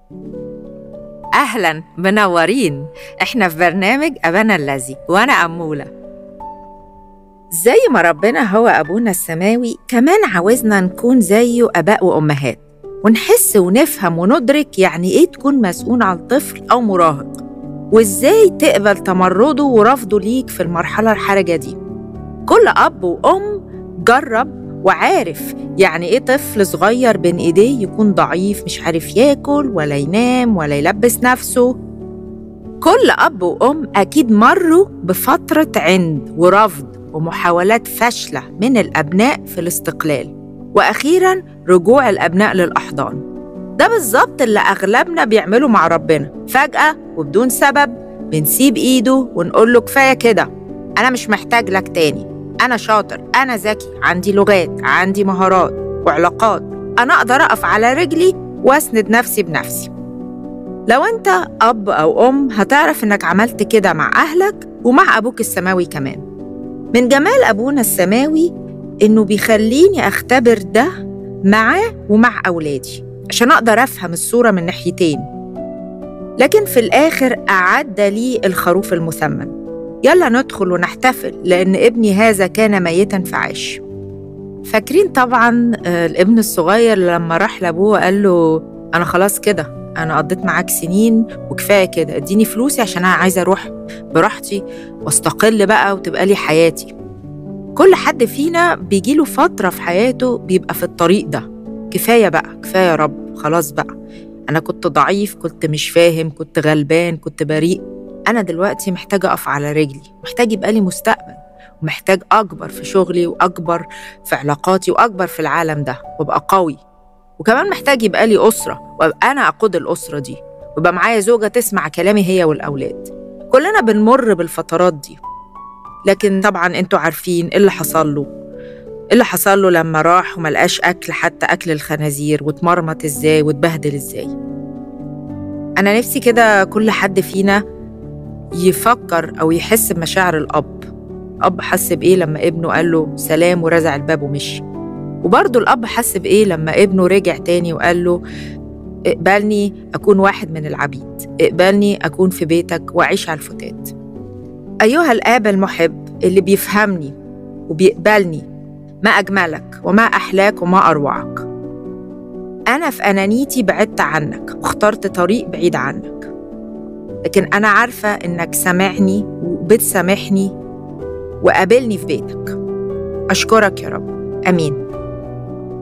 أهلا منورين إحنا في برنامج أبانا الذي وأنا أمولة زي ما ربنا هو أبونا السماوي كمان عاوزنا نكون زيه أباء وأمهات ونحس ونفهم وندرك يعني إيه تكون مسؤول عن طفل أو مراهق وإزاي تقبل تمرده ورفضه ليك في المرحلة الحرجة دي كل أب وأم جرب وعارف يعني إيه طفل صغير بين إيديه يكون ضعيف مش عارف ياكل ولا ينام ولا يلبس نفسه كل أب وأم أكيد مروا بفترة عند ورفض ومحاولات فاشلة من الأبناء في الاستقلال وأخيراً رجوع الأبناء للأحضان ده بالظبط اللي أغلبنا بيعمله مع ربنا فجأة وبدون سبب بنسيب إيده ونقول له كفاية كده أنا مش محتاج لك تاني أنا شاطر أنا ذكي عندي لغات عندي مهارات وعلاقات أنا أقدر أقف على رجلي وأسند نفسي بنفسي لو أنت أب أو أم هتعرف إنك عملت كده مع أهلك ومع أبوك السماوي كمان من جمال أبونا السماوي إنه بيخليني أختبر ده معاه ومع أولادي عشان أقدر أفهم الصورة من ناحيتين لكن في الآخر أعد لي الخروف المثمن يلا ندخل ونحتفل لأن ابني هذا كان ميتا فعاش فاكرين طبعا الابن الصغير لما راح لأبوه وقال له أنا خلاص كده أنا قضيت معاك سنين وكفاية كده اديني فلوسي عشان أنا عايزة أروح براحتي واستقل بقى وتبقى لي حياتي كل حد فينا بيجيله فترة في حياته بيبقى في الطريق ده كفاية بقى كفاية يا رب خلاص بقى أنا كنت ضعيف كنت مش فاهم كنت غلبان كنت بريء أنا دلوقتي محتاجة أقف على رجلي محتاج يبقى لي مستقبل ومحتاج أكبر في شغلي وأكبر في علاقاتي وأكبر في العالم ده وأبقى قوي وكمان محتاج يبقى لي أسرة وأبقى أنا أقود الأسرة دي ويبقى معايا زوجة تسمع كلامي هي والأولاد كلنا بنمر بالفترات دي لكن طبعا انتوا عارفين ايه اللي حصل له ايه اللي حصل له لما راح وملقاش اكل حتى اكل الخنازير واتمرمط ازاي واتبهدل ازاي انا نفسي كده كل حد فينا يفكر او يحس بمشاعر الاب اب حس بايه لما ابنه قال له سلام ورزع الباب ومشي وبرضه الاب حس بايه لما ابنه رجع تاني وقال له اقبلني اكون واحد من العبيد اقبلني اكون في بيتك واعيش على الفتات أيها الآب المحب اللي بيفهمني وبيقبلني ما أجملك وما أحلاك وما أروعك أنا في أنانيتي بعدت عنك واخترت طريق بعيد عنك لكن أنا عارفة إنك سامعني وبتسامحني وقابلني في بيتك أشكرك يا رب آمين